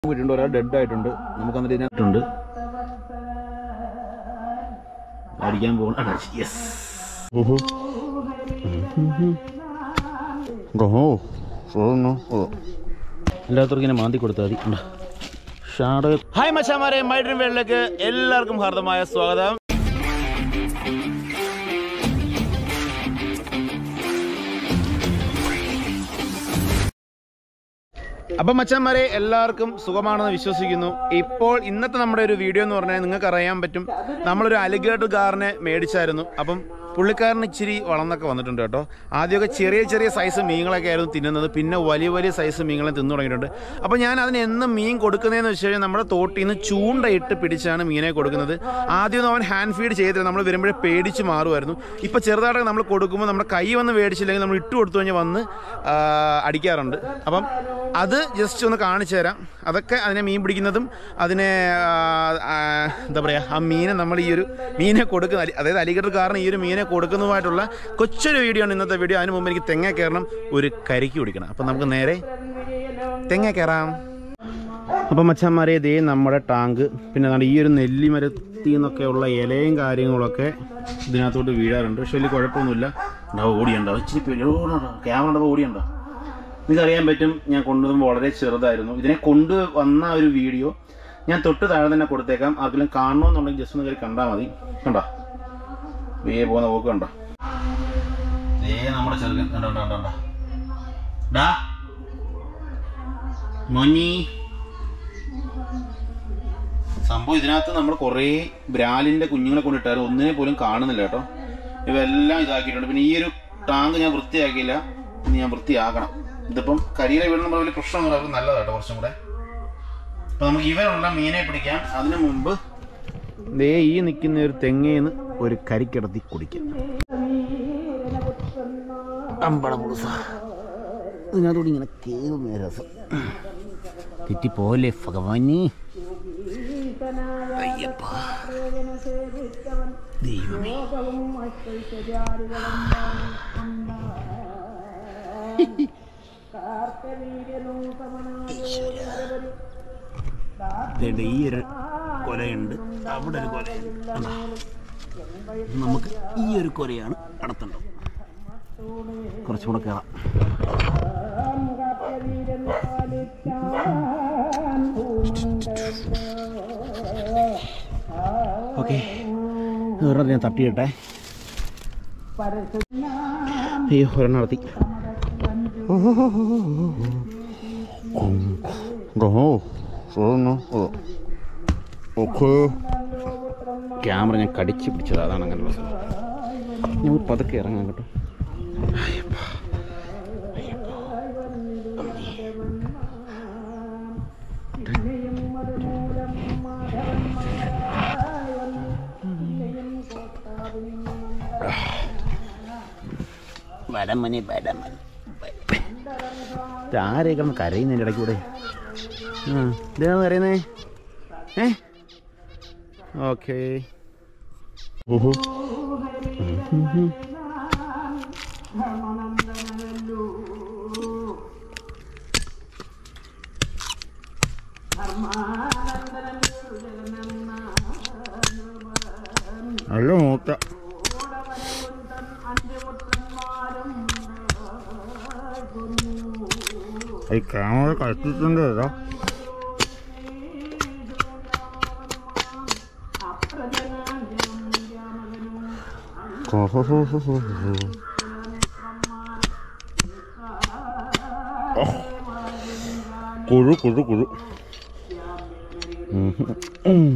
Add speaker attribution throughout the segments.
Speaker 1: വീട്ടുണ്ട് ഒരാൾ ഡെഡ് ആയിട്ടുണ്ട് നമുക്ക് എന്നിട്ട് ഇതിനകത്തുണ്ട് അടിക്കാൻ പോകണം യെസ് എല്ലാത്തവർക്കും ഇങ്ങനെ മാന്തി കൊടുത്താൽ മതി കണ്ടോ? ഷാഡ് ഹായ് മച്ചാമാരെ മൈഡ്രീം വേൾഡിലേക്ക് എല്ലാവർക്കും ഹാർദമായ സ്വാഗതം അപ്പം മച്ചാന്മാരെ എല്ലാവർക്കും സുഖമാണെന്ന് വിശ്വസിക്കുന്നു ഇപ്പോൾ ഇന്നത്തെ നമ്മുടെ ഒരു വീഡിയോ എന്ന് പറഞ്ഞാൽ നിങ്ങൾക്ക് അറിയാൻ പറ്റും നമ്മളൊരു അലിഗേറ്റർ കാറിനെ മേടിച്ചായിരുന്നു അപ്പം പുള്ളിക്കാരന് ഇച്ചിരി വളർന്നൊക്കെ വന്നിട്ടുണ്ട് കേട്ടോ ആദ്യമൊക്കെ ചെറിയ ചെറിയ സൈസ് മീനുകളൊക്കെ ആയിരുന്നു തിന്നുന്നത് പിന്നെ വലിയ വലിയ സൈസ് മീനുകളെ തിന്നു തുടങ്ങിയിട്ടുണ്ട് അപ്പോൾ ഞാൻ അതിന് എന്നും മീൻ കൊടുക്കുന്നതെന്ന് വെച്ച് കഴിഞ്ഞാൽ നമ്മുടെ തോട്ടിൽ നിന്ന് ചൂണ്ടയിട്ട് പിടിച്ചാണ് മീനെ കൊടുക്കുന്നത് ആദ്യമൊന്നും അവൻ ഹാൻഡ് ഫീഡ് ചെയ്തില്ല നമ്മൾ വരുമ്പോഴേ പേടിച്ച് മാറുമായിരുന്നു ഇപ്പോൾ ചെറുതായിട്ടൊക്കെ നമ്മൾ കൊടുക്കുമ്പോൾ നമ്മുടെ കൈ വന്ന് മേടിച്ചില്ലെങ്കിൽ നമ്മൾ ഇട്ട് കൊടുത്തു കഴിഞ്ഞാൽ വന്ന് ആ, അടിക്കാറുണ്ട് അപ്പം അത് ജസ്റ്റ് ഒന്ന് കാണിച്ചു തരാം അതൊക്കെ അതിനെ മീൻ പിടിക്കുന്നതും അതിനെ ആ, ആ, എന്താ പറയുക ആ മീനെ നമ്മൾ ഈ ഒരു മീനെ കൊടുക്കുന്ന അലി- അതായത് അലിഗഡ് കാരണം ഈ ഒരു മീനെ കൊടുക്കുന്നതുമായിട്ടുള്ള കൊച്ചൊരു വീഡിയോ ആണ് ഇന്നത്തെ വീഡിയോ അതിന് മുമ്പ് എനിക്ക് തെങ്ങ കയറണം ഒരു കരിക്ക് കുടിക്കണം അപ്പം നമുക്ക് നേരെ തെങ്ങ കയറാം അപ്പം മച്ചന്മാരെ ഇതേ നമ്മുടെ ടാങ്ക് പിന്നെ ദാണ്ട് ഈ ഒരു നെല്ലിമരത്തിൽ നിന്നൊക്കെയുള്ള ഇലയും കാര്യങ്ങളൊക്കെ ഇതിനകത്തോട്ട് വീഴാറുണ്ട് പക്ഷെ വലിയ കുഴപ്പമൊന്നുമില്ല ഉണ്ടാവും ഓടിയുണ്ടോ ഇച്ചിരി പേടി ക്യാമറ ഉണ്ടപ്പോൾ ഓടിയുണ്ടോ നിങ്ങൾക്കറിയാൻ പറ്റും ഞാൻ കൊണ്ടുവരുമ്പോൾ വളരെ ചെറുതായിരുന്നു ഇതിനെ കൊണ്ടുവന്ന ഒരു വീഡിയോ ഞാൻ തൊട്ട് താഴെ തന്നെ കൊടുത്തേക്കാം ആർക്കെങ്കിലും കാണണമെന്നുണ്ടെങ്കിൽ ജസ്റ്റ് ഒന്ന് കയറി കണ്ടാൽ മതി കണ്ടോ വേ പോകുന്ന പോക്ക് കണ്ടോ ദേ നമ്മുടെ ചെറുക്കൻ കണ്ടോ കണ്ടോ കണ്ടോ, കണ്ടോ ഡാ മൊഞ്ഞി സംഭവം ഇതിനകത്ത് നമ്മൾ കുറേ ബ്രാലിന്റെ കുഞ്ഞുങ്ങളെ കൊണ്ടിട്ടായിരുന്നു ഒന്നിനെ പോലും കാണുന്നില്ല കേട്ടോ ഇവെല്ലാം ഇതാക്കിയിട്ടുണ്ട് പിന്നെ ഈ ഒരു ടാങ്ക് ഞാൻ വൃത്തിയാക്കിയില്ല ഇനി ഞാൻ വൃത്തിയാക്കണം ഇതിപ്പം കരിയില വീഴുന്ന വലിയ പ്രശ്നമൊന്നും അവർക്ക് നല്ലതാട്ടോ കുറച്ചും കൂടെ അപ്പൊ നമുക്ക് ഇവനുള്ള മീനെ പിടിക്കാം അതിനു മുമ്പ് ദേ ഈ നിൽക്കുന്ന ഒരു തെങ്ങേന്ന് ഒരു കരിക്കിടത്തി കുടിക്കാം അമ്പട മുളുസ ഇതിനകത്തോട് ഇങ്ങനെ കേവുന്ന രസം തെറ്റിപ്പോലെ ഭഗവാനി അയ്യപ്പ ദൈവമേ ദേ ഈ ഒരു കൊലയുണ്ട് അവിടെ ഒരു കൊലയുണ്ട് കണ്ടോ? നമുക്ക് ഈ ഒരു കൊലയാണ് നടത്തേണ്ടത് കുറച്ചുകൂടെ കയറാം ഓക്കെ ഒരെണ്ണം ഞാൻ തട്ടിയിട്ടെ അയ്യോ ഒരെണ്ണം നടത്തി ക്യാമറ ഞാൻ കടിച്ച് പിടിച്ചത് അതാണ് അങ്ങനെയുള്ള സംഭവം ഞാൻ പതുക്കെ ഇറങ്ങാം കേട്ടോ വടമനെ വടമൻ ആരെ കിടന്ന് കരയുന്നതിൻ്റെ ഇടയ്ക്ക് കൂടെ ആ ഇതാണ് കരയുന്നേ ഏ ഓക്കേ നല്ല മൂത്ത ഈ ക്യാമറ കളിച്ചിട്ടുണ്ട് കേട്ടോ കുഴു കുഴു കുഴു ഉം. ഉം.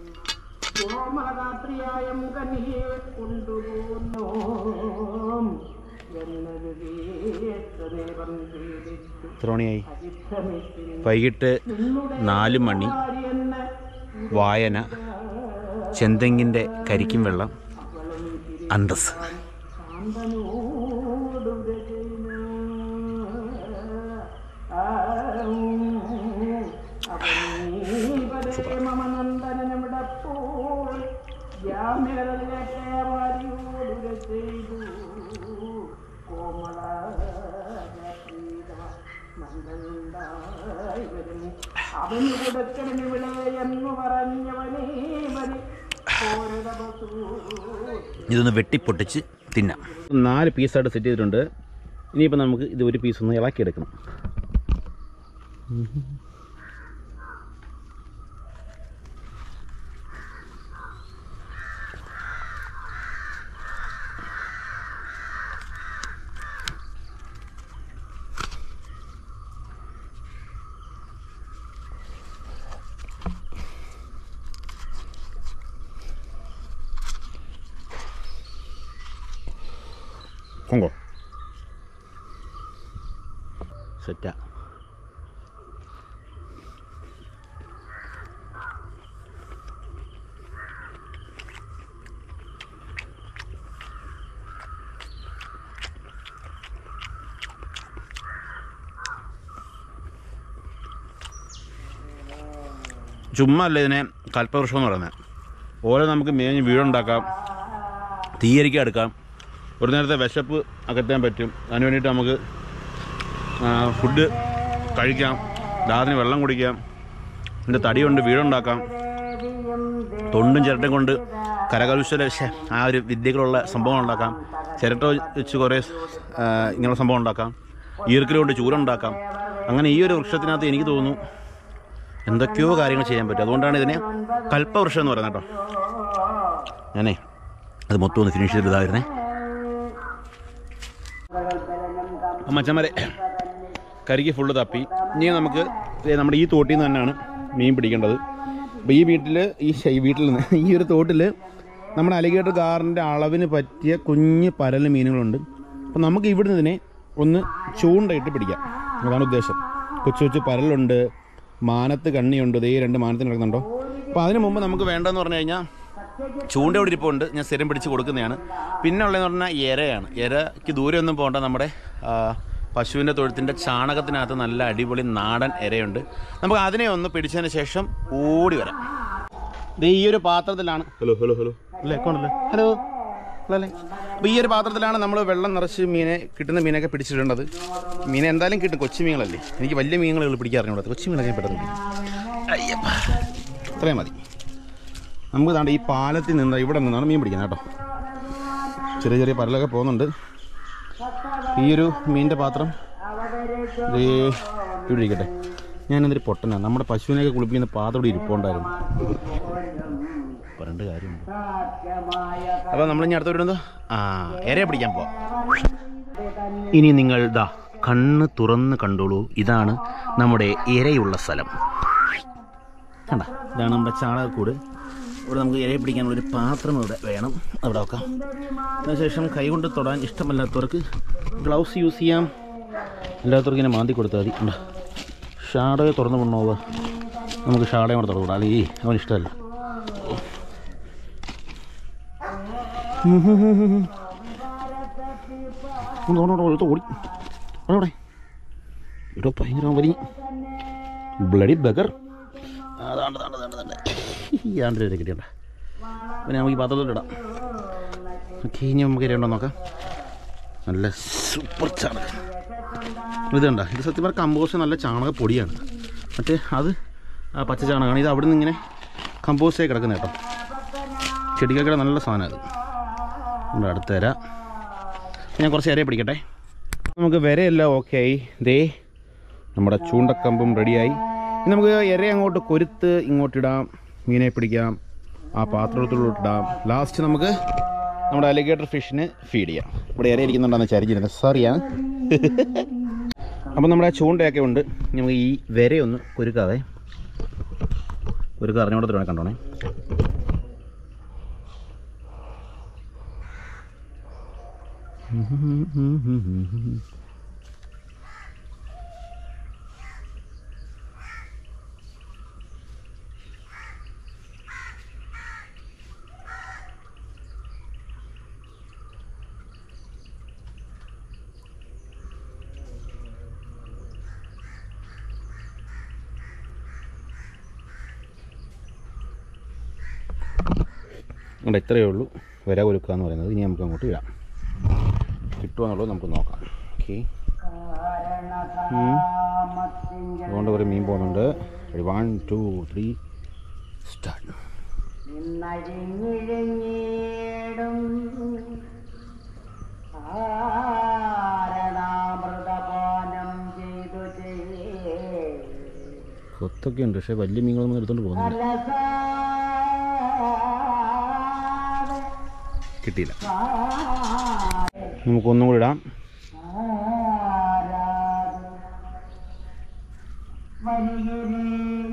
Speaker 1: എത്ര മണിയായി വൈകിട്ട് നാല് മണി വായന ചെന്തെങ്ങിൻ്റെ കരിക്കും വെള്ളം അന്തസ്
Speaker 2: അവൻ കൊടുക്കണം ഇവിടെ എന്ന് പറഞ്ഞവനേ മതി ഓരോ
Speaker 1: ഇതൊന്ന് വെട്ടിപ്പൊട്ടിച്ച് തിന്നാം നാല് പീസായിട്ട് സെറ്റ് ചെയ്തിട്ടുണ്ട് ഇനിയിപ്പോൾ നമുക്ക് ഇത് ഒരു പീസ് ഒന്ന് ഇളക്കിയെടുക്കണം കൊങ്കോ സെറ്റാ ചുമ്മാ അല്ല ഇതിനെ കൽപ്പവൃക്ഷം എന്ന് പറയുന്നത് ഓരോ നമുക്ക് മേഞ്ഞ് വീടുണ്ടാക്കാം തീയരിക്ക എടുക്കാം ഒരു നേരത്തെ വിശപ്പ് അകറ്റാൻ പറ്റും അതിന് വേണ്ടിയിട്ട് നമുക്ക് ഫുഡ് കഴിക്കാം ദാഹത്തിന് വെള്ളം കുടിക്കാം ഇതിൻ്റെ തടി കൊണ്ട് വീടുണ്ടാക്കാം തൊണ്ടും ചിരട്ടയും കൊണ്ട് കരകൗശല ശ്ശെ, ആ ഒരു വിദ്യകളുള്ള സംഭവങ്ങൾ ഉണ്ടാക്കാം ചിരട്ട വെച്ച് കുറേ ആ, ഇങ്ങനെയുള്ള സംഭവം ഉണ്ടാക്കാം ഈർക്കൽ കൊണ്ട് ചൂരുണ്ടാക്കാം അങ്ങനെ ഈ ഒരു വൃക്ഷത്തിനകത്ത് എനിക്ക് തോന്നുന്നു എന്തൊക്കെയോ കാര്യങ്ങൾ ചെയ്യാൻ പറ്റും അതുകൊണ്ടാണ് ഇതിനെ കൽപ്പവൃക്ഷം എന്ന് പറയുന്നത് കേട്ടോ ഞാനേ അത് മൊത്തം ഒന്ന് ഫിനിഷ് ചെയ്തതായിരുന്നേ അപ്പം മച്ചന്മാരെ കരിക്ക് ഫുള്ള് തപ്പി ഇനി നമുക്ക് ദേ നമ്മുടെ ഈ തോട്ടിൽ നിന്ന് തന്നെയാണ് മീൻ പിടിക്കേണ്ടത് അപ്പോൾ ഈ വീട്ടിൽ ഈ ശ- ഈ വീട്ടിൽ നിന്ന് ഈ ഒരു തോട്ടിൽ നമ്മുടെ അലിഗേറ്റർ കാറിൻ്റെ അളവിന് പറ്റിയ കുഞ്ഞ് പരല് മീനുകളുണ്ട് അപ്പം നമുക്ക് ഇവിടുന്ന് ഇതിനെ ഒന്ന് ചൂണ്ടയിട്ട് പിടിക്കാം അതാണ് ഉദ്ദേശം കൊച്ചു കൊച്ചു പരലുണ്ട് മാനത്ത് കണ്ണിയുണ്ട് ദേ രണ്ട് മാനത്തിന് കിടക്കുന്നുണ്ടോ അപ്പോൾ അതിന് മുമ്പ് നമുക്ക് വേണ്ടതെന്ന് പറഞ്ഞു കഴിഞ്ഞാൽ ചൂണ്ട ഇവിടെ ഇരിപ്പുണ്ട് ഞാൻ സ്ഥിരം പിടിച്ച് കൊടുക്കുന്നതാണ് പിന്നെ ഉള്ളതെന്ന് പറഞ്ഞാൽ എരയാണ് എരയ്ക്ക് ദൂരെ ഒന്നും പോകണ്ട നമ്മുടെ ആ, പശുവിൻ്റെ തൊഴുത്തിൻ്റെ ചാണകത്തിനകത്ത് നല്ല അടിപൊളി നാടൻ എരയുണ്ട് നമുക്ക് അതിനെ ഒന്ന് പിടിച്ചതിന് ശേഷം ഓടി വരാം ഇത് ഈ ഒരു പാത്രത്തിലാണ് ഹലോ ഹലോ ഹലോ അല്ലേ അക്കൗണ്ടല്ലേ ഹലോ ഹലോ അല്ലേ അപ്പോൾ ഈ ഒരു പാത്രത്തിലാണ് നമ്മൾ വെള്ളം നിറച്ച് മീനെ കിട്ടുന്ന മീനൊക്കെ പിടിച്ചിടേണ്ടത് മീനെ എന്തായാലും കിട്ടും കൊച്ചു മീനുകളല്ലേ എനിക്ക് വലിയ മീനുകൾ പിടിക്കാറിഞ്ഞൂടാ കൊച്ചു മീനൊക്കെ പെട്ടെന്ന് പിടിക്കും അയ്യപ്പ ഇത്രയും മതി നമുക്ക് താണ്ട് ഈ പാലത്തിൽ നിന്ന് ഇവിടെ നിന്നാണ് മീൻ പിടിക്കുന്നത് കേട്ടോ ചെറിയ ചെറിയ പരലൊക്കെ പോകുന്നുണ്ട് ഈ ഒരു മീനിൻ്റെ പാത്രം ദേ ഇവിടെ ഇരിക്കട്ടെ ഞാൻ എന്തൊരു പൊട്ടനാണ് നമ്മുടെ പശുവിനെയൊക്കെ കുളിപ്പിക്കുന്ന പാത്രം ഇവിടെ ഇരിപ്പുണ്ടായിരുന്നു പറഞ്ഞിട്ട് കാര്യമുണ്ട് അപ്പോൾ നമ്മൾ ഇനി അടുത്ത വരുന്നത് ആ എരയെ പിടിക്കാൻ പോവാം ഇനി നിങ്ങൾ ദാ കണ്ണ് തുറന്ന് കണ്ടോളൂ ഇതാണ് നമ്മുടെ ഇരയുള്ള സ്ഥലം കണ്ട ഇതാണ് നമ്മുടെ ചാണകക്കൂട് ഇവിടെ നമുക്ക് ഇരയെ പിടിക്കാനുള്ള ഒരു പാത്രം ഇവിടെ വേണം അവിടെ വെക്കാം അതിനുശേഷം കൈകൊണ്ട് തൊടാൻ ഇഷ്ടമല്ലാത്തവർക്ക് ഗ്ലൗസ് യൂസ് ചെയ്യാം അല്ലാത്തവർക്ക് ഇങ്ങനെ മാന്തി കൊടുത്താൽ മതി ഉണ്ടോ ഷാടയെ തുറന്ന് കൊണ്ടുപോവുക നമുക്ക് ഷാടയും കൂടെ തുറന്നു വിടാം ഈ അവൻ ഇഷ്ടമല്ല ഒന്ന് ഓടോ, ഓടോ, എടുത്ത് ഓടി അവിടെ ഇവിടെ ഭയങ്കര വലിയ ബ്ലഡി ബഗർ അതാണ്ട് താണ്ട് താണ്ട് താണ്ട് ഈ ആണ്ട് വരെ കിട്ടിയണ്ട പിന്നെ നമുക്ക് ഈ പാത്രത്തിലിടാം ഓക്കെ ഇനി നമുക്ക് ഇരയുണ്ടോ നോക്കാം നല്ല സൂപ്പർ ചാണകം ഇത് കണ്ട ഇത് സത്യം പറഞ്ഞാൽ കമ്പോസ്റ്റ് നല്ല ചാണക പൊടിയാണ് മറ്റേ അത് ആ പച്ച ചാണകമാണ് ഇത് അവിടെ നിന്ന് ഇങ്ങനെ കമ്പോസ്റ്റായി കിടക്കുന്ന കേട്ടോ ചെടിക്കൊക്കെ നല്ല സാധനം അത് നമ്മുടെ അടുത്ത് തരാം ഞാൻ കുറച്ച് ഇരയെ പിടിക്കട്ടെ നമുക്ക് വിരയെല്ലാം ഓക്കെ ആയി ദേ നമ്മുടെ ചൂണ്ടക്കമ്പും റെഡിയായി ഇനി നമുക്ക് ഇര അങ്ങോട്ട് കൊരുത്ത് ഇങ്ങോട്ടിടാം മീനെ പിടിക്കാം ആ പാത്രത്തിലോട്ടിടാം ലാസ്റ്റ് നമുക്ക് നമ്മുടെ അലിഗേറ്റർ ഫിഷിന് ഫീഡ് ചെയ്യാം ഇവിടെ ഇര ഇരിക്കുന്നുണ്ടെന്ന് ചരിഞ്ഞിരുന്നത് സോറിയാണ് അപ്പം നമ്മുടെ ചൂണ്ടയൊക്കെ ഉണ്ട് ഇനി നമുക്ക് ഈ വിരയൊന്ന് കൊരുക്കാവേ കൊരുക്ക അറിഞ്ഞോടത്ത് വേണേ കണ്ടോണേ അതുകൊണ്ട് ഇത്രയേ ഉള്ളൂ വിര കൊരുക്കുക എന്ന് പറയുന്നത് ഇനി നമുക്ക് അങ്ങോട്ട് ഇടാം കിട്ടുമോ എന്നുള്ളത് നമുക്ക് നോക്കാം ഓക്കെ അതുകൊണ്ട് കുറേ മീൻ പോകുന്നുണ്ട് വൺ ടു ത്രീ സ്റ്റാർട്ട്
Speaker 2: നിന്നഴിഞ്ഞിഴഞ്ഞിടും ആരണാമൃതപാനം ചെയ്തു ചെയ്യേ
Speaker 1: കൊത്തൊക്കെ ഉണ്ട് പക്ഷേ വലിയ മീനുകളൊന്നും എടുത്തോണ്ട് പോകുന്നില്ല
Speaker 2: അലസാതെ
Speaker 1: കിട്ടിയില്ല നമുക്കൊന്നും കൂടി ഇടാം
Speaker 2: ആരാധ വരികിരേ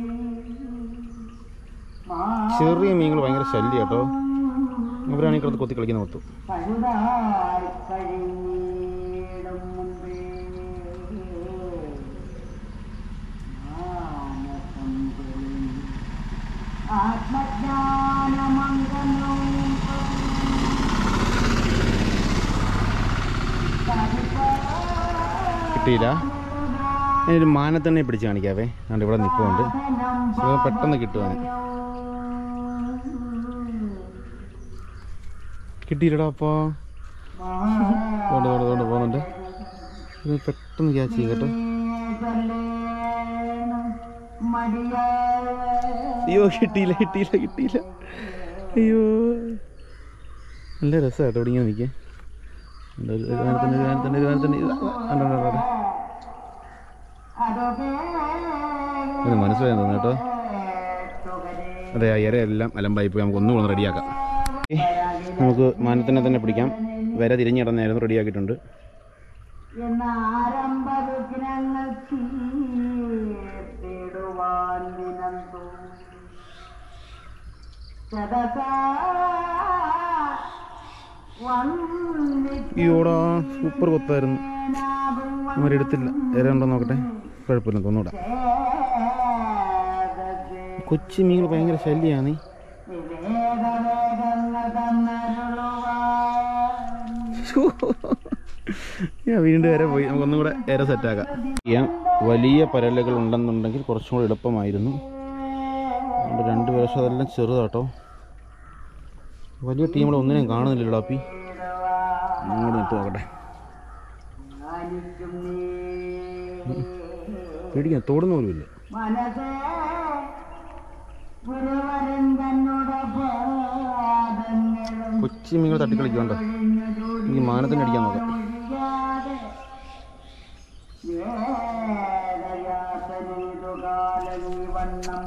Speaker 1: ചെറിയ മീനുകൾ ഭയങ്കര ശല്യം കേട്ടോ അവരാണെങ്കിൽ കിടന്ന് കൊത്തി കളിക്കുന്ന കൊത്തു
Speaker 2: പഴുതായി കഴിഞ്ഞിടും മുമ്പേ മാനസം തെളിഞ്ഞ് ആത്മജ്ഞാനമംഗലം
Speaker 1: കിട്ടിയില്ല ഞാനൊരു മാനത്തണ്ണെ പിടിച്ച് കാണിക്കാവേ അതുകൊണ്ട് ഇവിടെ നിൽപ്പുണ്ട് അത് പെട്ടെന്ന് കിട്ടുവാൻ കിട്ടിയില്ലടാ അപ്പോൾ കൊണ്ട് കൊണ്ട് കൊണ്ട് പോകുന്നുണ്ട് ഇത് പെട്ടെന്ന് ക്യാച്ച് ചെയ്യും കേട്ടോ അയ്യോ കിട്ടിയില്ല കിട്ടിയില്ല കിട്ടിയില്ല അയ്യോ നല്ല രസമാട്ടോ ഇവിടെ ഇങ്ങനെ നിൽക്കാൻ തന്നെ തന്നെ തന്നെ ഇത് മനസ്സിലായി തോന്നുന്നു കേട്ടോ അതെ ആ ഇരയെല്ലാം അലമ്പായി പോയി നമുക്ക് ഒന്നുകൂടെ റെഡിയാക്കാം നമുക്ക് മാനത്തിനെ തന്നെ പിടിക്കാം വര തിരിഞ്ഞിടന്നായിരുന്നു റെഡിയാക്കിയിട്ടുണ്ട്
Speaker 2: എന്നാരംഭവിഘ്നങ്ങൾ തീർത്തിടുവാൻ വിനന്തു സദസാ
Speaker 1: അയ്യോടാ സൂപ്പർ കൊത്തായിരുന്നു അവരെടുത്തില്ല ഇര ഉണ്ടോ നോക്കട്ടെ കുഴപ്പമില്ല തോന്നൂടാ കൊച്ചി മീൻ ഭയങ്കര ശല്യമാണ് ഞാൻ വീണ്ടും വരെ പോയി നമുക്കൊന്നും കൂടെ ഇര സെറ്റാക്കാം ചെയ്യാം വലിയ പരലുകൾ ഉണ്ടെന്നുണ്ടെങ്കിൽ കുറച്ചും കൂടി എളുപ്പമായിരുന്നു അതുകൊണ്ട് രണ്ട് പ്രാവശ്യം അതെല്ലാം ചെറുതാട്ടോ വലിയ ടീമുകൾ ഒന്നിനെയും കാണുന്നില്ലല്ലോ അപ്പി അങ്ങോട്ട് നിട്ട് നോക്കട്ടെ പേടിക്കാൻ തോടുന്ന പോലും ഇല്ല
Speaker 2: മനസ്സേ ഗുരുവരൻ തന്നോട് പാദങ്ങളും
Speaker 1: കൊച്ചി മീനുകൾ തട്ടിക്കളിക്കുന്നുണ്ടോ എനിക്ക് മാനത്തിന് അടിക്കാൻ നോക്കാം
Speaker 2: ഒഴിയാതെ വേദയാതനീതു കാലനീ വണ്ണം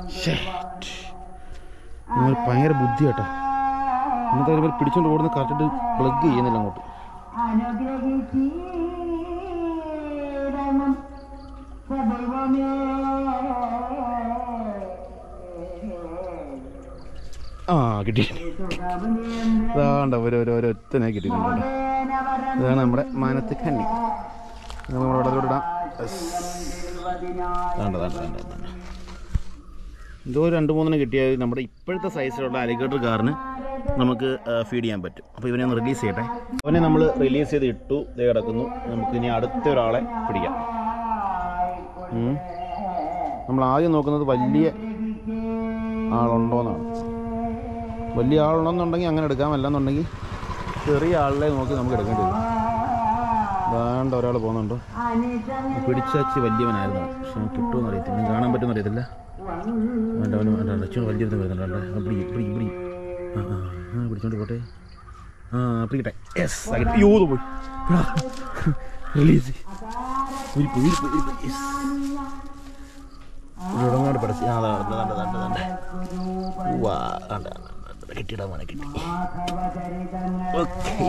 Speaker 1: നിങ്ങൾ ഭയങ്കര ബുദ്ധി കേട്ടോ ഇന്നത്തെ ഇവർ പിടിച്ചോണ്ട് ഓടുന്ന കറക്റ്റ് പ്ലഗ് ചെയ്യുന്നില്ല അങ്ങോട്ട്
Speaker 2: അനുഗ്രഹിച്ചീരണം സദൈവമേ
Speaker 1: ആ കിട്ടി അതാണ്ട ഒരു ഒരു ഒരു ഒറ്റനെ കിട്ടിയിട്ടുണ്ട് കേട്ടോ. ഇതാണ് നമ്മുടെ മാനത്ത് കന്നി ഇത് നമ്മുടെ വെള്ളത്തിലോട്ട് ഇടാം Yes. ദാണ്ട, ദാണ്ട, ദാണ്ട, ദാണ്ട. എന്തോ ഒരു രണ്ട് മൂന്നെണ്ണം കിട്ടിയാൽ നമ്മുടെ ഇപ്പോഴത്തെ സൈസിലുള്ള അലിഗേറ്റർ കാറിന് നമുക്ക് ഫീഡ് ചെയ്യാൻ പറ്റും അപ്പോൾ ഇവനെ ഒന്ന് റിലീസ് ചെയ്യട്ടെ അവനെ നമ്മൾ റിലീസ് ചെയ്ത് ഇട്ടു ദേ കിടക്കുന്നു നമുക്ക് ഇനി അടുത്ത ഒരാളെ പിടിക്കാം ഉം. നമ്മൾ ആദ്യം നോക്കുന്നത് വലിയ ആളുണ്ടോയെന്നാണ് വലിയ ആളുണ്ടെന്നുണ്ടെങ്കിൽ അങ്ങനെ എടുക്കാം അല്ലെന്നുണ്ടെങ്കിൽ ചെറിയ ആളിനെ നോക്കി നമുക്ക് എടുക്കേണ്ടി വരും വേണ്ട ഒരാൾ പോകുന്നുണ്ടോ പിടിച്ചാച്ചി വലിയവനായിരുന്നു പക്ഷെ അവന് കിട്ടുമെന്ന് അറിയത്തില്ല ഇനി കാണാൻ പറ്റുമെന്ന് അറിയത്തില്ല വേണ്ട അവന് വേണ്ട അച്ഛൻ വലിയ വരുന്നുണ്ട് അല്ലേ പിടി പിടി പിടി ആ ആ ആ പിടിച്ചോണ്ട് പോട്ടെ ആ പിടിക്കട്ടെ യെസ് യോ പോയി റിലീസ് ഉടങ്ങാട് പടച്ച് ആ അതാ അതാ അതാ അതാ അതാ വാ അതാ കിട്ടിയിടാൻ മോനെ കിട്ടി ഓക്കെ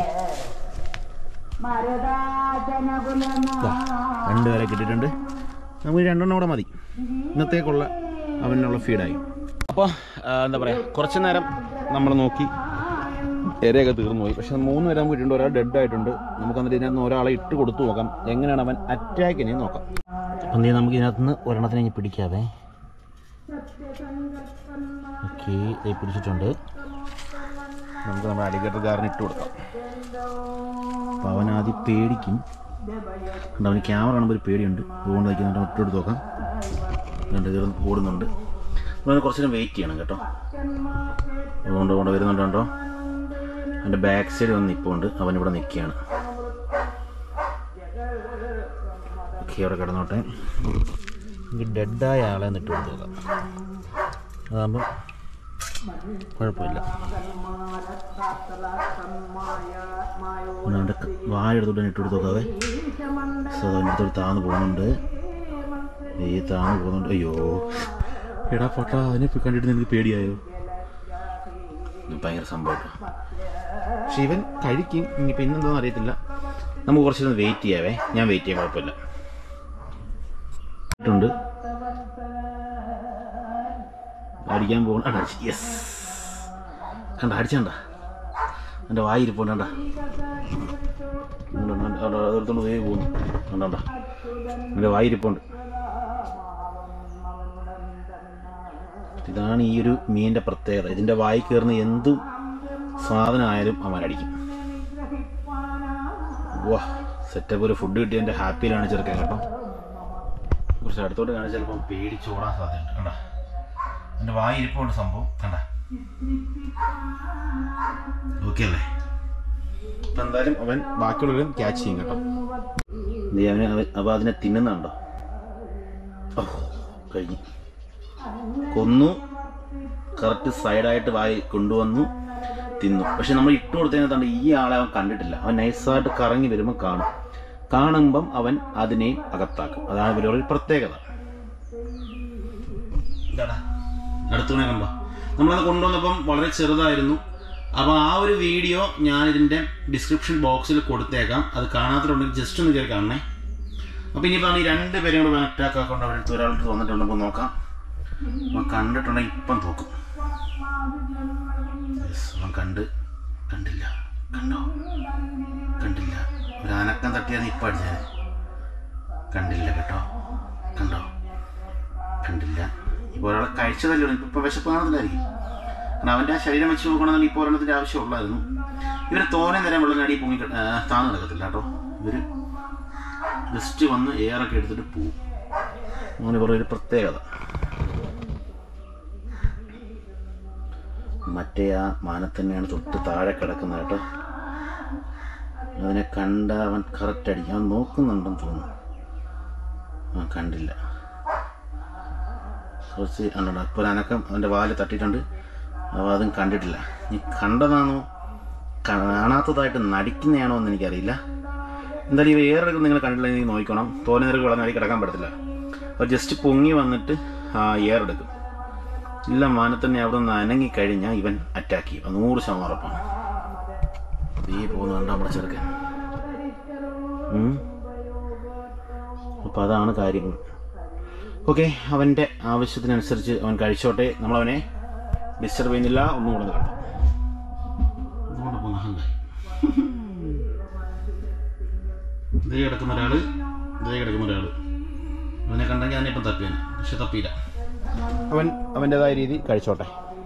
Speaker 1: രണ്ടുപേരെ കിട്ടിയിട്ടുണ്ട് നമുക്ക് രണ്ടെണ്ണം കൂടെ മതി ഇന്നത്തേക്കുള്ള അവനുള്ള ഫീഡായി അപ്പോൾ എന്താ പറയുക കുറച്ച് നേരം നമ്മൾ നോക്കി ഇരയൊക്കെ തീർന്നു പോയി പക്ഷെ മൂന്ന് പേരെ നമുക്ക് കിട്ടിയിട്ടുണ്ട് ഒരാൾ ഡെഡ് ആയിട്ടുണ്ട് നമുക്ക് എന്നിട്ട് ഇതിനകത്ത് ഒരാളെ ഇട്ട് കൊടുത്തു നോക്കാം എങ്ങനെയാണ് അവൻ അറ്റാക്ക് ഇനി നോക്കാം അപ്പം നീ നമുക്ക് ഇതിനകത്ത് നിന്ന് ഒരെണ്ണത്തിനെ ഇനി പിടിക്കാവേ ഓക്കെ ഇത് പിടിച്ചിട്ടുണ്ട് നമുക്ക് നമ്മുടെ അലിഗേറ്റർ കാറിന് ഇട്ട് കൊടുക്കാം അപ്പോൾ അവൻ ആദ്യം പേടിക്കും കണ്ടോ അവന് ക്യാമറ കാണുമ്പോൾ ഒരു പേടിയുണ്ട് അതുകൊണ്ട് നിൽക്കുന്നുണ്ട് ഇട്ടെടുത്ത് നോക്കാം രണ്ട് കയറി ഓടുന്നുണ്ട് അവന് കുറച്ച് നേരം വെയിറ്റ് ചെയ്യണം കേട്ടോ അതുകൊണ്ട് കൊണ്ട് വരുന്നുണ്ട് കേട്ടോ എൻ്റെ ബാക്ക് സൈഡ് വന്ന് നിൽപ്പുണ്ട് അവൻ ഇവിടെ നിൽക്കുകയാണ് ഓക്കെ അവിടെ കിടന്നോട്ടെ നമുക്ക് ഡെഡായ ആളെ നിട്ട് കൊടുത്ത് നോക്കാം അതാകുമ്പോൾ കുഴപ്പമില്ല അവൻ്റെ വാഴ എടുത്തോട്ട് ഇട്ട് കൊടുത്ത് നോക്കാവേ സോ അതിൻ്റെ അടുത്തോട്ട് താന്ന് പോകുന്നുണ്ട് ഈ താന്ന് പോകുന്നുണ്ട് അയ്യോ എടാ പൊട്ടാ അതിനെ ഇപ്പൊ കണ്ടിട്ട് നിനക്ക് പേടിയായോ ഇത് ഭയങ്കര സംഭവം പക്ഷെ ഇവൻ കഴിക്കും ഇനിയിപ്പോൾ ഇന്നെന്താണെന്ന് അറിയത്തില്ല നമുക്ക് കുറച്ചൊന്ന് വെയിറ്റ് ചെയ്യാവേ ഞാൻ വെയിറ്റ് ചെയ്യാം കുഴപ്പമില്ല ഉണ്ട് അടിക്കാൻ പോകണം യെസ് കണ്ട അടിച്ചണ്ട എൻ്റെ വായിരിപ്പോണ്ട് കണ്ട അതെടുത്തോണ്ട് ദേ പോകുന്നു കണ്ട എൻ്റെ വായിരിപ്പുണ്ട് ഇതാണ് ഈ ഒരു മീനിൻ്റെ പ്രത്യേകത ഇതിൻ്റെ വായി കയറുന്ന എന്തും സാധനമായാലും അവൻ അടിക്കും വാ സെറ്റപ്പ് ഒരു ഫുഡ് കിട്ടിയതിൻ്റെ ഹാപ്പിയിലാണ് ചെറുക്കൻ കേട്ടോ കുറച്ച് അടുത്തോട്ട് കാണിച്ചാൽ ചിലപ്പം പേടിച്ചോടാൻ സാധ്യതയുണ്ട് കണ്ട എൻ്റെ വായി ഇരിപ്പുണ്ട് സംഭവം കണ്ട ഓക്കെ അല്ലേ അപ്പം എന്തായാലും അവൻ ബാക്കിയുള്ളവരും ക്യാച്ച് ചെയ്യും കേട്ടോ നീ അവന് അവൻ അപ്പോൾ അതിനെ തിന്നുന്നുണ്ടോ ഓ കഴിഞ്ഞു കൊന്നു കറക്റ്റ് സൈഡായിട്ട് വായി കൊണ്ടുവന്നു തിന്നു പക്ഷെ നമ്മൾ ഇട്ട് കൊടുത്തതിനകത്താണ് ഈ ആളെ അവൻ കണ്ടിട്ടില്ല അവൻ നൈസായിട്ട് കറങ്ങി വരുമ്പോൾ കാണും കാണുമ്പം അവൻ അതിനെയും അകത്താക്കും അതാണ് ഇവരുടെ ഒരു പ്രത്യേകത അടുത്തൂടെ കണ്ടോ നമ്മളത് കൊണ്ടുവന്നപ്പം വളരെ ചെറുതായിരുന്നു അപ്പോൾ ആ ഒരു വീഡിയോ ഞാൻ ഇതിൻ്റെ ഡിസ്ക്രിപ്ഷൻ ബോക്സിൽ കൊടുത്തേക്കാം അത് കാണാത്തതുണ്ടെങ്കിൽ ജസ്റ്റ് ഒന്ന് കയറി കാണണേ അപ്പോൾ ഇനിയിപ്പോൾ ഈ രണ്ട് പേരും കൂടെ അറ്റാക്ക് ആക്കൊണ്ട് അവിടെ അടുത്ത് ഒരാൾക്ക് വന്നിട്ടുണ്ട് നമുക്ക് നോക്കാം അവൻ കണ്ടിട്ടുണ്ടെങ്കിൽ ഇപ്പം തോക്കും Yes, അവൻ കണ്ട് കണ്ടില്ല കണ്ടോ കണ്ടില്ല ഒരു അനക്കം തട്ടിയാൽ ഇപ്പം അടിച്ചേ കണ്ടില്ല കേട്ടോ കണ്ടോ കണ്ടില്ല ഇപ്പോൾ ഒരാളെ കഴിച്ചതല്ലേ ഉള്ളൂ ഇപ്പോൾ വിശപ്പ് കാണത്തില്ലായിരിക്കും കാരണം അവൻ്റെ ആ ശരീരം വെച്ച് നോക്കണമെന്നുണ്ടെങ്കിൽ ഇപ്പോൾ ഒരെണ്ണത്തിൻ്റെ ആവശ്യമുള്ളായിരുന്നു ഇവർ തോനെ നേരം വെള്ളം അടി പൊങ്ങി കിട- ആ, താന്ന് കിടക്കത്തില്ല കേട്ടോ ഇവർ ജസ്റ്റ് വന്ന് എയറൊക്കെ എടുത്തിട്ട് പോവും അങ്ങനെ കുറേ ഒരു പ്രത്യേകത മറ്റേ ആ മാനത്ത് തന്നെയാണ് തൊട്ട് താഴെ കിടക്കുന്നത് കേട്ടോ അതിനെ കണ്ട അവൻ കറക്റ്റ് അടിക്കും അവൻ നോക്കുന്നുണ്ടെന്ന് തോന്നുന്നു ആ കണ്ടില്ല കുറച്ച് കണ്ടോ ഇപ്പോൾ ഒരു അനക്കം അവൻ്റെ വാല് തട്ടിയിട്ടുണ്ട് അപ്പോൾ അതും കണ്ടിട്ടില്ല നീ കണ്ടതാണോ കാണാത്തതായിട്ട് നടിക്കുന്നതാണോ എന്ന് എനിക്കറിയില്ല എന്തായാലും ഈ വേറെ നിങ്ങൾ കണ്ടില്ല നീ നോക്കണം തോനെ നേരം വെള്ളം നടി കിടക്കാൻ പറ്റത്തില്ല അപ്പോൾ ജസ്റ്റ് പൊങ്ങി വന്നിട്ട് ആ എയർ എടുക്കും ഇല്ല മാനത്തന്നെ അവിടെ നിന്ന് അനങ്ങി കഴിഞ്ഞാൽ ഇവൻ അറ്റാക്ക് ചെയ്യും അത് നൂറ് ശതമാനം ഉറപ്പാണ് ഈ പോകുന്നുണ്ട് നമ്മുടെ ചെറുക്കൻ ഉം. അപ്പോൾ അതാണ് കാര്യങ്ങൾ ഓക്കെ അവൻ്റെ ആവശ്യത്തിനനുസരിച്ച് അവൻ കഴിച്ചോട്ടെ നമ്മളവനെ ഡിസ്റ്റർബ് ചെയ്യുന്നില്ല ഒന്നും കൂടെ ഒന്ന് കണ്ടു ഒന്നുകൂടെ പോകുന്ന അഹങ്കാരം ഇതേ കിടക്കുന്ന ഒരാൾ ഇതേ കിടക്കുന്ന ഒരാൾ അവനെ കണ്ടെങ്കിൽ അതിനെ ഇപ്പം തപ്പിയാണ് പക്ഷെ തപ്പിയില്ല അവൻ അവൻ്റെതായ രീതി കഴിച്ചോട്ടെ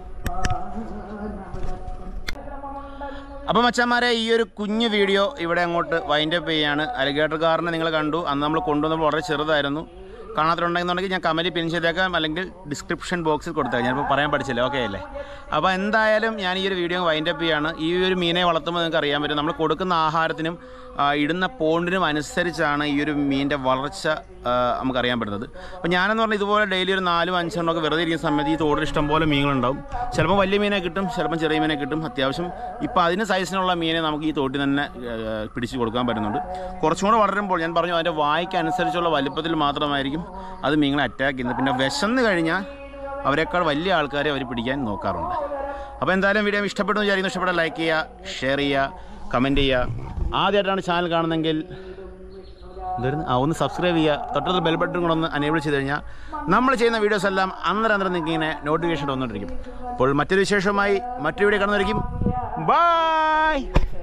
Speaker 1: അപ്പം മച്ചന്മാരെ ഈ ഒരു കുഞ്ഞു വീഡിയോ ഇവിടെ അങ്ങോട്ട് വൈൻഡപ്പ് ചെയ്യാണ് അലിഗേറ്റർ കാറിനെ നിങ്ങൾ കണ്ടു അന്ന് നമ്മൾ കൊണ്ടുവന്നപ്പോൾ വളരെ ചെറുതായിരുന്നു കാണാത്തിട്ടുണ്ടെന്നുണ്ടെങ്കിൽ ഞാൻ കമൻറ്റ് പിൻ ചെയ്തേക്കാം അല്ലെങ്കിൽ ഡിസ്ക്രിപ്ഷൻ ബോക്സിൽ കൊടുത്തേക്കാം ഞാനിപ്പോൾ പറയാൻ പഠിച്ചില്ല ഓക്കെ അല്ലേ അപ്പോൾ എന്തായാലും ഞാൻ ഈ ഒരു വീഡിയോ വൈൻഡപ്പ് ചെയ്യാണ് ഈ ഒരു മീനെ വളർത്തുമ്പോൾ നിങ്ങൾക്ക് അറിയാൻ പറ്റും നമ്മൾ കൊടുക്കുന്ന ആഹാരത്തിനും ആ, ഇടുന്ന പോണ്ടിനും അനുസരിച്ചാണ് ഈ ഒരു മീനിൻ്റെ വളർച്ച ആ, നമുക്കറിയാൻ പറ്റുന്നത് അപ്പോൾ ഞാനെന്ന് പറഞ്ഞാൽ ഇതുപോലെ ഡെയിലി ഒരു നാലും അഞ്ചെണ്ണമൊക്കെ വെറുതെ ഇരിക്കുന്ന സമയത്ത് ഈ തോടിൽ ഇഷ്ടംപോലെ മീനുകളുണ്ടാവും ചിലപ്പോൾ വലിയ മീനെ കിട്ടും ചിലപ്പോൾ ചെറിയ മീനെ കിട്ടും അത്യാവശ്യം ഇപ്പോൾ അതിന് സൈസിനുള്ള മീനെ നമുക്ക് ഈ തോട്ടിൽ തന്നെ ആ, പിടിച്ച് കൊടുക്കാൻ പറ്റുന്നുണ്ട് കുറച്ചും കൂടെ വളരുമ്പോൾ ഞാൻ പറഞ്ഞു അതിൻ്റെ വായ്ക്ക് അനുസരിച്ചുള്ള വലിപ്പത്തിൽ മാത്രമായിരിക്കും അത് മീനുകളെ അറ്റാക്ക് ചെയ്യുന്നത് പിന്നെ വിശന്ന് കഴിഞ്ഞാൽ അവരെക്കാൾ വലിയ ആൾക്കാരെ അവർ പിടിക്കാൻ നോക്കാറുണ്ട് അപ്പോൾ എന്തായാലും വീഡിയോ ഇഷ്ടപ്പെട്ടു എന്ന് വിചാരിക്കുന്നു ഇഷ്ടപ്പെട്ട ലൈക്ക് ചെയ്യുക ഷെയർ ചെയ്യുക കമൻറ്റ് ചെയ്യുക ആദ്യമായിട്ടാണ് ചാനൽ കാണുന്നതെങ്കിൽ എന്തായിരുന്നു ആ ഒന്ന് സബ്സ്ക്രൈബ് ചെയ്യുക തൊട്ടടുത്ത ബെൽ ബട്ടൺ കൂടെ ഒന്ന് അനേബിൾ ചെയ്ത് കഴിഞ്ഞാൽ നമ്മൾ ചെയ്യുന്ന വീഡിയോസ് എല്ലാം അന്നേരം അന്നേരം നിങ്ങൾക്ക് ഇങ്ങനെ നോട്ടിഫിക്കേഷൻ വന്നുകൊണ്ടിരിക്കും അപ്പോൾ മറ്റൊരു വിശേഷമായി മറ്റൊരു വീഡിയോ കാണുന്നതായിരിക്കും ബൈ